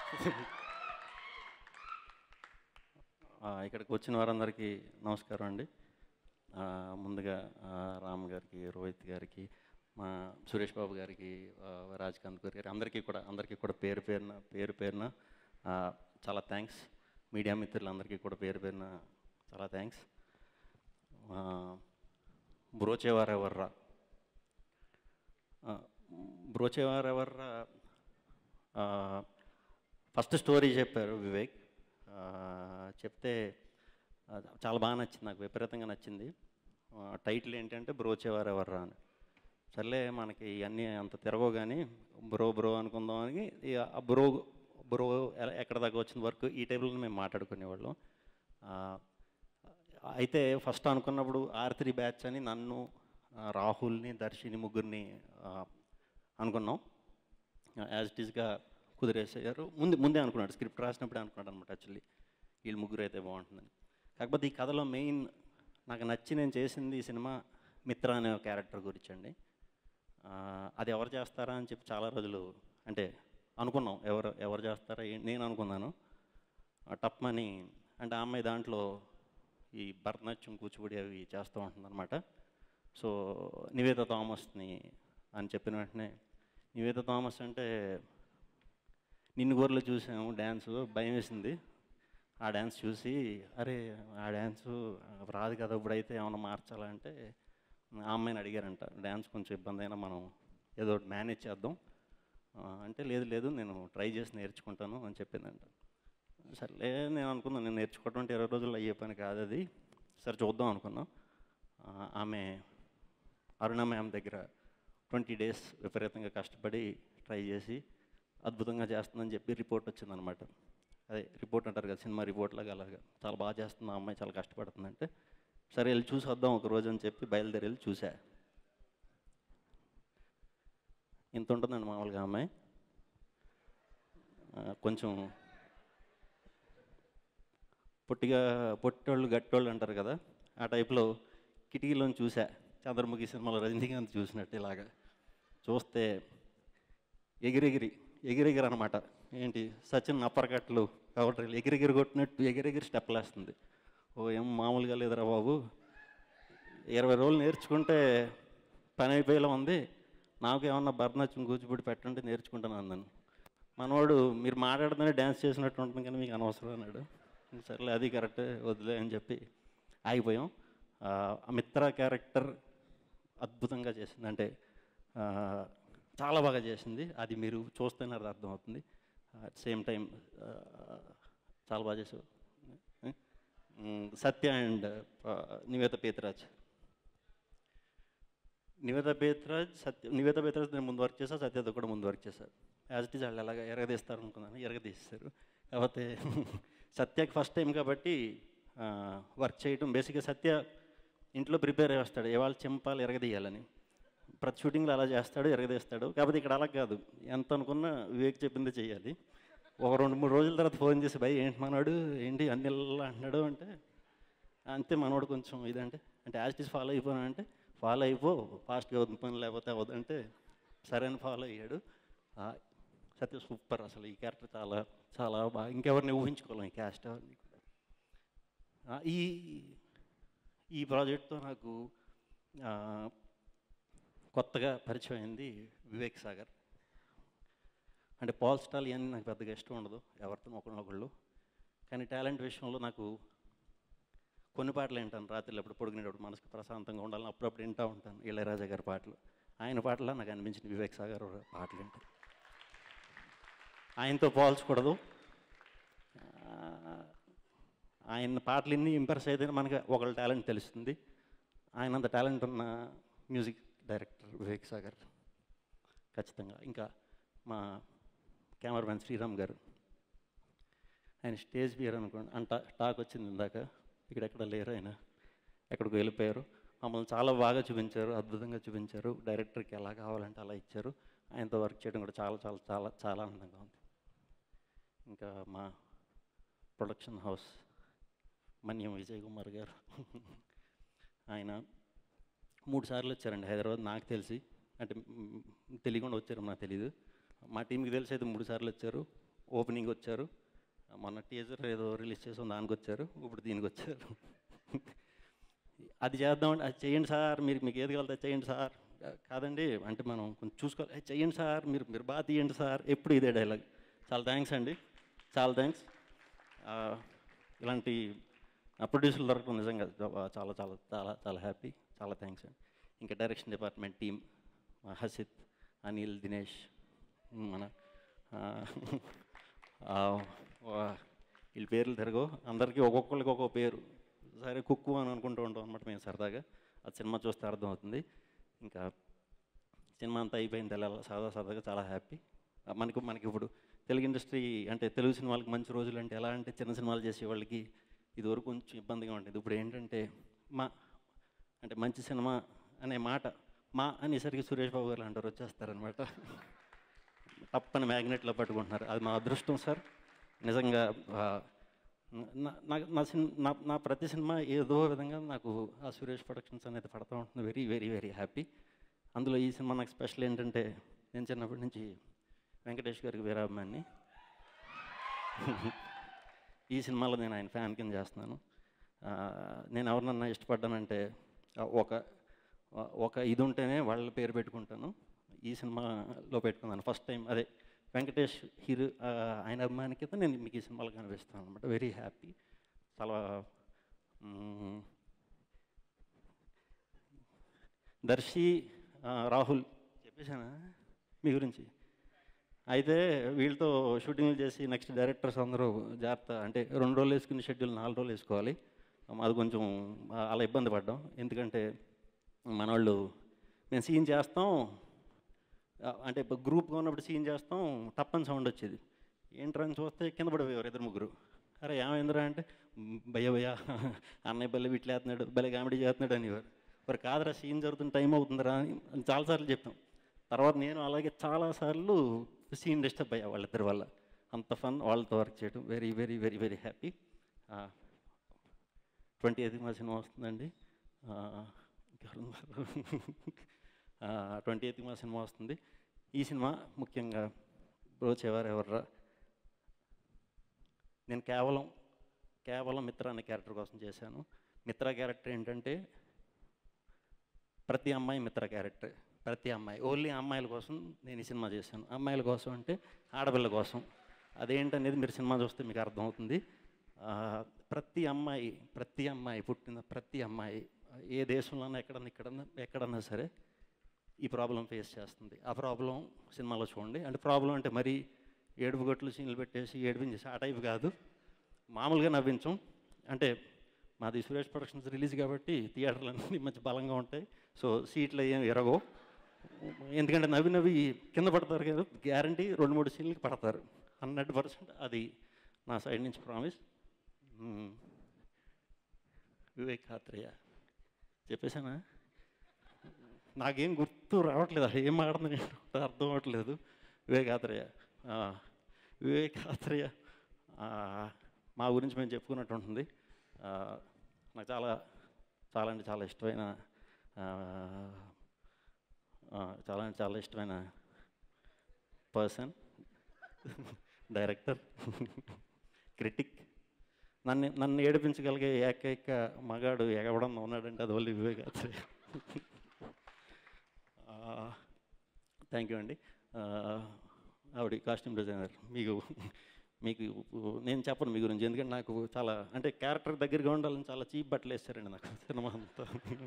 ఆ, ఇక్కడికి వచ్చిన వారందరికీ నమస్కారం అండి ఆ, ముందుగా ఆ, రామ్ గారికి రోహిత్ గారికి మా సురేష్ బాబు గారికి ఆ, రాజ్కాంత్ గారికి అందరికీ కూడా అందరికీ కూడా పేరు పేరున పేరు పేరున ఆ, చాలా థ్యాంక్స్ మీడియా మిత్రులందరికీ కూడా పేరు పేరున చాలా thanks Brochevarevarura Brochevarevarura first story చెప్పారు వివేక్ ఆ, చెప్తే ఆ, చాలా బాగా నచ్చింది నాకు విపరీతంగా నచ్చింది ఆ, టైటిల్ ఏంటంటే బ్రోచేవారు ఎవర్రా అని సర్లే మనకి ఇవన్నీ అంత తిరగవు కానీ బ్రో బ్రో అనుకుందాం అని ఇక ఆ బ్రో బ్రో ఎ- ఎక్కడ దాకా వచ్చిన వరకు ఈ టైంలో మేము మాట్లాడుకునేవాళ్ళం ఆ, అయితే ఫస్ట్ అనుకున్నప్పుడు ఆర్ త్రీ బ్యాచ్ అని నన్ను ఆ, రాహుల్ని దర్శిని ముగ్గురిని ఆ, అనుకున్నాం యాజ్ ఇట్ ఈస్గా కుదిరేసారు ముందు ముందే అనుకున్నాడు స్క్రిప్ట్ రాసినప్పుడే అనుకున్నాడు అనమాట యాక్చువల్లీ వీళ్ళు ముగ్గురు అయితే బాగుంటుందని కాకపోతే ఈ కథలో మెయిన్ నాకు నచ్చి నేను చేసింది ఈ సినిమా మిత్ర అనే క్యారెక్టర్ గురించి అండి ఆ, అది ఎవరు చేస్తారా అని చెప్పి చాలా రోజులు అంటే అనుకున్నాం ఎవరు ఎవరు చేస్తారా ఏ- నేను అనుకున్నాను టప్మని అంటే ఆ అమ్మాయి దాంట్లో ఈ భరతనాట్యం కూచిపూడి అవి చేస్తూ ఉంటుందన్నమాట సో నివేద థామస్ని అని చెప్పిన వెంటనే నివేద థామస్ అంటే నిన్ను గోర్లు చూసాము డ్యాన్స్ భయం వేసింది ఆ డ్యాన్స్ చూసి అరే ఆ డ్యాన్స్ రాదు కదా ఇప్పుడైతే ఏమైనా మార్చాలంటే ఆ అమ్మాయిని అడిగారంట డ్యాన్స్ కొంచెం ఇబ్బంది అయినా మనం ఏదో ఒకటి మేనేజ్ చేద్దాం ఆ, అంటే లేదు లేదు నేను ట్రై చేసి నేర్చుకుంటాను అని చెప్పిందంట సర్లే నేను అనుకున్నాను నేను నేర్చుకోవడం అంటే ఇరవై రోజుల్లో అయ్యే పని కాదు అది సరే చూద్దాం అనుకున్నాం ఆ, ఆమె అరుణ మ్యామ్ దగ్గర ట్వంటీ డేస్ విపరీతంగా కష్టపడి ట్రై చేసి అద్భుతంగా చేస్తుందని చెప్పి రిపోర్ట్ వచ్చిందనమాట అదే రిపోర్ట్ అంటారు కదా సినిమా రిపోర్ట్ లాగా అలాగా చాలా బాగా చేస్తుంది ఆ అమ్మాయి చాలా కష్టపడుతుందంటే సరే వెళ్ళి చూసి వద్దాం ఒక రోజు అని చెప్పి బయలుదేరి వెళ్ళి చూసా ఇంత ఉంటుందండి మామూలుగా ఆ అమ్మాయి ఆ, కొంచెం పొట్టిగా పొట్టోళ్ళు గట్టోళ్ళు అంటారు కదా ఆ టైప్లో కిటికీలోని చూసా చంద్రముఖి సినిమాలో రజనీకాంత్ చూసినట్టు ఇలాగా చూస్తే ఎగిరెగిరి ఎగిరెగిరి అనమాట ఏంటి సచిన్ అప్పర్ కట్లు కాబట్టి ఎగిరెగిరి కొట్టినట్టు ఎగిరెగిరి స్టెప్లు వేస్తుంది ఓ ఏం మామూలుగా లేదురా బాబు ఇరవై రోజులు నేర్చుకుంటే పని అయిపోయేలా ఉంది నాకు ఏమన్నా భరతనాట్యం కూచిపూడి పెట్టండి నేర్చుకుంటాను అన్నాను మనవాడు మీరు మాట్లాడుతూనే డ్యాన్స్ చేసినట్టు ఉంటుంది కానీ మీకు అనవసరం అన్నాడు సర్లే అది కరెక్ట్ వదిలే అని చెప్పి ఆగిపోయాం ఆ, ఆ మిత్ర క్యారెక్టర్ అద్భుతంగా చేసింది అంటే ఆ, చాలా బాగా చేసింది అది మీరు చూస్తేనే అది అర్థమవుతుంది అట్ సేమ్ టైం చాలా బాగా చేసావు ఉమ్, సత్య అండ్ నివేత పేతరాజ్ నివేత పేతరాజ్ సత్య నివేత పేతరాజ్ నేను ముందు వర్క్ చేశా సత్యతో కూడా ముందు వర్క్ చేశాను యాజ్ ఇట్ ఈజ్ వాళ్ళు ఎలాగ ఎరగదీస్తారు అనుకున్నాను ఎరగదీస్తారు కాకపోతే సత్యకి ఫస్ట్ టైం కాబట్టి వర్క్ చేయటం బేసిక్గా సత్య ఇంట్లో ప్రిపేర్ అయ్యి వస్తాడు ఇవాళ చెంపాలు ఎరగదీయాలని ప్రతి షూటింగ్లో అలా చేస్తాడు ఎరగదీస్తాడు కాకపోతే ఇక్కడ అలా కాదు ఎంత అనుకున్నా వివేక్ చెప్పింది చేయాలి ఒక రెండు మూడు రోజుల తర్వాత ఫోన్ చేసి భయ్ ఏంటి మనవాడు ఏంటి అన్ని ఇలా అంటున్నాడు అంటే అంతే మనోడు కొంచెం ఇదంటే అంటే యాజ్ ఇస్ ఫాలో అయిపోయినా అంటే ఫాలో అయిపో ఫాస్ట్గా అవుతుంది పని లేకపోతే అవ్వదంటే సరైన ఫాలో అయ్యాడు ఆ, సత్య సూపర్ అసలు ఈ క్యారెక్టర్ చాలా చాలా బాగా ఇంకెవరిని ఊహించుకోలేం ఈ క్యాస్ట్ ఎవరిని కూడా ఆ, ఈ ఈ ప్రాజెక్ట్తో నాకు ఆ, కొత్తగా పరిచయం అయింది వివేక్ సాగర్ అంటే పాల్ స్టాల్ ఇవన్నీ నాకు పెద్దగా ఇష్టం ఉండదు ఎవరితో ఒకళ్ళొకళ్ళు కానీ టాలెంట్ విషయంలో నాకు కొన్ని పాటలు వింటాను రాత్రిలో ఎప్పుడు పొడిగినప్పుడు మనసుకు ప్రశాంతంగా ఉండాలని అప్పుడప్పుడు వింటూ ఉంటాను ఇళయరాజా గారి పాటలు ఆయన పాటలా నాకు అనిపించింది వివేక్ సాగర్ పాటలు వింటాను ఆయనతో పోల్చకూడదు ఆ, ఆయన పాటలు ఇన్ని ఇంప్రెస్ అయితే మనకి ఒకళ్ళ టాలెంట్ తెలుస్తుంది ఆయన అంత టాలెంట్ ఉన్న మ్యూజిక్ డైరెక్టర్ వివేక్ సాగర్ ఖచ్చితంగా ఇంకా మా కెమెరామెన్ శ్రీరామ్ గారు ఆయన స్టేజ్ బియర్ అనుకోండి అంట టాక్ వచ్చింది ఇందాక ఇక్కడెక్కడ లేరు ఆయన ఎక్కడికి వెళ్ళిపోయారు మమ్మల్ని చాలా బాగా చూపించారు అద్భుతంగా చూపించారు డైరెక్టర్కి ఎలా కావాలంటే అలా ఇచ్చారు ఆయనతో వర్క్ చేయడం కూడా చాలా చాలా చాలా చాలా ఆనందంగా ఉంది ఇంకా మా ప్రొడక్షన్ హౌస్ మన్యం విజయ్ కుమార్ గారు ఆయన మూడు సార్లు వచ్చారండి హైదరాబాద్ నాకు తెలిసి అంటే మ్, తెలియకుండా వచ్చారు నాకు తెలియదు మా టీంకి తెలిసి అయితే మూడు సార్లు వచ్చారు ఓపెనింగ్ వచ్చారు మొన్న టీజర్ ఏదో రిలీజ్ చేసాం దానికి వచ్చారు ఇప్పుడు దీనికి వచ్చారు అది చేద్దాం అది చేయండి సార్ మీరు మీకు ఏది కావాలో చేయండి సార్ కాదండి అంటే మనం కొంచెం చూసుకోవాలి "ఏ, చేయండి సార్ మీరు మీరు బాగా తీయండి సార్ ఎప్పుడు ఇదే డైలాగ్ చాలా థ్యాంక్స్ అండి చాలా థ్యాంక్స్ ఇలాంటి ప్రొడ్యూసర్లు దొరకడం నిజంగా చా- చాలా చాలా చాలా చాలా హ్యాపీ చాలా థ్యాంక్స్ అండి ఇంకా direction department team Hasith Anil Dinesh మన ఆ, ఆ, వా- వీళ్ళ పేర్లు తిరగవు అందరికీ ఒక్కొక్కరికి ఒక్కొక్క పేరు సరే కుక్కు అని అనుకుంటూ ఉంటాం అనమాట మేము సరదాగా ఆ సినిమా చూస్తే అర్థమవుతుంది ఇంకా సినిమా అంతా అయిపోయిన తెల్ల సరదా సరదాగా చాలా హ్యాపీ మనకు మనకి ఇప్పుడు తెలుగు ఇండస్ట్రీ అంటే తెలుగు సినిమాలకు మంచి రోజులు అంటే ఎలా అంటే చిన్న సినిమాలు చేసే వాళ్ళకి ఇదివరకు కొంచెం ఇబ్బందిగా ఉంటుంది ఇప్పుడు ఏంటంటే మా అంటే మంచి సినిమా అనే మాట మా అనేసరికి సురేష్ బాబు గారు అంటారు వచ్చేస్తారనమాట తప్పని మ్యాగ్నెట్లో పట్టుకుంటున్నారు అది మా అదృష్టం సార్ నిజంగా ఆ, నా- నా- నా సినిమా నా నా ప్రతి సినిమా ఏదో విధంగా నాకు ఆ సురేష్ ప్రొడక్షన్స్ అనేది పడుతూ ఉంటుంది వెరీ వెరీ వెరీ హ్యాపీ అందులో ఈ సినిమా నాకు స్పెషల్ ఏంటంటే నేను చిన్నప్పటి నుంచి వెంకటేష్ గారికి వీరాభిమాన్ని ఈ సినిమాలో నేను ఆయన ఫ్యాన్ కింద చేస్తున్నాను ఆ, నేను ఎవరినన్నా ఇష్టపడ్డానంటే ఆ, ఒక ఒక ఇది ఉంటేనే వాళ్ళ పేరు పెట్టుకుంటాను ఈ సినిమాలో పెట్టుకున్నాను ఫస్ట్ టైం అదే వెంకటేష్ హీరో ఆ, ఆయన అభిమాని కింద నేను మీకు ఈ సినిమాలో కనిపిస్తాను అనమాట వెరీ హ్యాపీ చాలా మ్మ్, దర్శి ఆ, రాహుల్ చెప్పేశానా మీ గురించి అయితే వీళ్ళతో షూటింగ్లు చేసి నెక్స్ట్ డైరెక్టర్స్ అందరూ జాగ్రత్త అంటే రెండు రోజులు వేసుకునే షెడ్యూల్ నాలుగు రోజులు వేసుకోవాలి అది కొంచెం ఆ, అలా ఇబ్బంది పడ్డాం ఎందుకంటే మన వాళ్ళు మేము సీన్ చేస్తాం ఆ, అంటే గ్రూప్గా ఉన్నప్పుడు సీన్ చేస్తాం టప్పని సౌండ్ వచ్చేది ఏంట్రా అని చూస్తే కింద పడిపోయారు ఇద్దరు ముగ్గురు అరే ఏమైందిరా అంటే "మ్, భయ్య భయ్య అన్నయ్య బల్లె విట్లేస్తున్నాడు భలే కామెడీ చేస్తున్నాడు అనేవారు మరి కాదురా సీన్ జరుగుతున్న టైం అవుతుందిరా అని అని చాలాసార్లు చెప్పాం తర్వాత నేను అలాగే చాలాసార్లు సీన్ డిస్టర్బ్ అయ్యా వాళ్ళిద్దరి వల్ల అంత ఫన్ వాళ్ళతో వర్క్ చేయడం very very very very happy twenty eighth మా సినిమా వస్తుందండి ట్వంటీ ఎయిత్ మా సినిమా వస్తుంది ఈ సినిమా ముఖ్యంగా బ్రోచేవారు ఎవర్రా నేను కేవలం కేవలం మిత్ర అనే క్యారెక్టర్ కోసం చేశాను మిత్ర క్యారెక్టర్ ఏంటంటే ప్రతి అమ్మాయి మిత్ర క్యారెక్టర్ ప్రతి అమ్మాయి ఓన్లీ అమ్మాయిల కోసం నేను ఈ సినిమా చేశాను అమ్మాయిల కోసం అంటే ఆడపిల్ల కోసం అదేంటనేది మీరు సినిమా చూస్తే మీకు అర్థమవుతుంది ఆ, ప్రతి అమ్మాయి ప్రతి అమ్మాయి పుట్టిన ప్రతి అమ్మాయి ఏ దేశంలోనైనా ఎక్కడన్నా ఎక్కడన్నా ఎక్కడన్నా సరే ఈ ప్రాబ్లం ఫేస్ చేస్తుంది ఆ ప్రాబ్లం సినిమాలో చూడండి అంటే ప్రాబ్లం అంటే మరీ ఏడుపు గొట్లు సీన్లు పెట్టేసి ఏడిపించేసి ఆ టైప్ కాదు మామూలుగా నవ్వించం అంటే మాది సురేష్ ప్రొడక్షన్స్ రిలీజ్ కాబట్టి థియేటర్లు అన్నీ మంచి బలంగా ఉంటాయి సో సీట్లు ఏం ఎరగవు ఎందుకంటే నవ్వి నవ్వి కింద పడతారు కదా గ్యారంటీ రెండు మూడు సీన్లకి పడతారు హండ్రెడ్ పర్సెంట్ అది నా సైడ్ నుంచి ప్రామిస్ వివేక్ ఆత్రేయ చెప్పేశానా నాకేం గుర్తు రావట్లేదు అసలు ఏం మాట్లాడుతుంది అర్థం అవ్వట్లేదు వివేక్ ఆత్రేయ ఆ, వివేక్ ఆత్రేయ ఆ, మా గురించి మేము చెప్పుకున్నట్టు ఉంటుంది ఆ, నాకు చాలా చాలా అంటే చాలా ఇష్టమైన ఆ, ఆ, చాలా అంటే చాలా ఇష్టమైన పర్సన్ డైరెక్టర్ క్రిటిక్ నన్ను నన్ను ఏడిపించగలిగే ఏకైక మగాడు ఎగవడం ఉన్నాడంటే అది only Vivek Athreya thank you అండి ఆ, ఆవిడ కాస్ట్యూమ్ డిజైనర్ మీకు మీకు నేను చెప్పను మీ గురించి ఎందుకంటే నాకు చాలా అంటే క్యారెక్టర్ దగ్గరగా ఉండాలని చాలా చీప్ బట్టలు వేస్తారండి నాకు సినిమా అంతా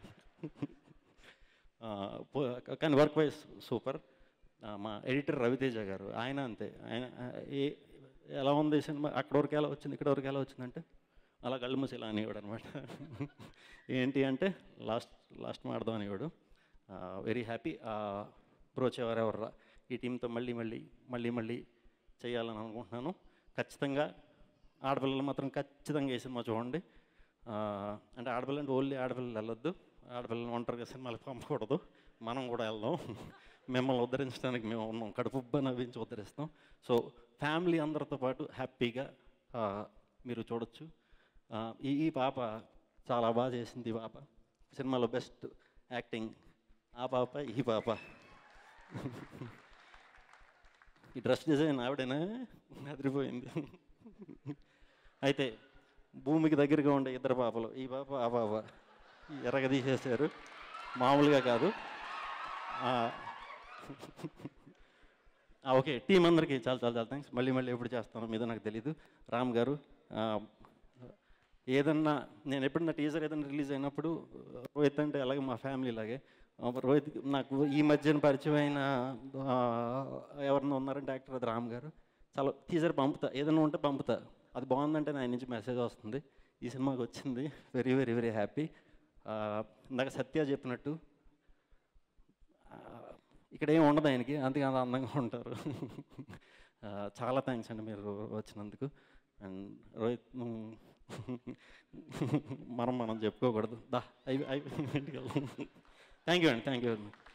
ఆ, పో- కానీ వర్క్ వైజ్ సూపర్ ఆ, మా ఎడిటర్ రవితేజ గారు ఆయన అంతే ఆయన ఆ, ఏ ఎలా ఉంది సినిమా అక్కడ వరకు ఎలా వచ్చింది ఇక్కడ వరకు ఎలా వచ్చిందంటే అలా కళ్ళు మూసి ఇలా అనేవాడు అనమాట ఏంటి అంటే లాస్ట్ లాస్ట్ మాడదాం అనేవాడు వెరీ హ్యాపీ బ్రోచేవారు ఎవర్రా ఈ టీంతో మళ్ళీ మళ్ళీ మళ్ళీ మళ్ళీ చేయాలని అనుకుంటున్నాను ఖచ్చితంగా ఆడపిల్లలు మాత్రం ఖచ్చితంగా ఈ సినిమా చూడండి ఆ, అంటే ఆడపిల్ల అంటే ఓన్లీ ఆడపిల్లలు వెళ్ళొద్దు ఆడపిల్లలు ఒంటరిగా సినిమాలకు పంపకూడదు మనం కూడా వెళ్దాం మిమ్మల్ని ఉద్ధరించడానికి మేము ఉన్నాం కడుపుబ్బ నవ్వించి ఉద్ధరిస్తాం సో ఫ్యామిలీ అందరితో పాటు హ్యాపీగా ఆ, మీరు చూడొచ్చు ఆ, ఈ ఈ పాప చాలా బాగా చేసింది ఈ పాప సినిమాలో బెస్ట్ యాక్టింగ్ ఆ పాప ఈ పాప ఈ డ్రెస్ డిజైన్ ఆవిడేనా అదిరిపోయింది అయితే భూమికి దగ్గరగా ఉండే ఇద్దరు పాపలు ఈ పాప ఆ పాప ఎరగ తీసేశారు మామూలుగా కాదు ఆ, ఆ, ఓకే టీం అందరికీ చాలా చాలా చాలా థ్యాంక్స్ మళ్ళీ మళ్ళీ ఎప్పుడు చేస్తాను మీద నాకు తెలీదు రామ్ గారు ఆ, ఏదన్నా నేను ఎప్పుడన్నా టీజర్ ఏదైనా రిలీజ్ అయినప్పుడు రోహిత్ అంటే అలాగే మా ఫ్యామిలీ లాగే ఆ, రోహిత్ నాకు ఈ మధ్యన పరిచయం అయిన ఆ, ఎవరన్నా ఉన్నారంటే యాక్టర్ అది రామ్ గారు చాలా టీజర్ పంపుతా ఏదైనా ఉంటే పంపుతా అది బాగుందంటే నా నుంచి మెసేజ్ వస్తుంది ఈ సినిమాకి వచ్చింది వెరీ వెరీ వెరీ హ్యాపీ ఇందాక సత్య చెప్పినట్టు ఆ, ఇక్కడ ఏం ఉండదు ఆయనకి అందుకే అంత అందంగా ఉంటారు ఆ, చాలా థ్యాంక్స్ అండి మీరు వచ్చినందుకు అండ్ రోహిత్ నువ్వు మనం మనం చెప్పుకోకూడదు దా అయి అయి థ్యాంక్ యూ అండి థ్యాంక్ యూ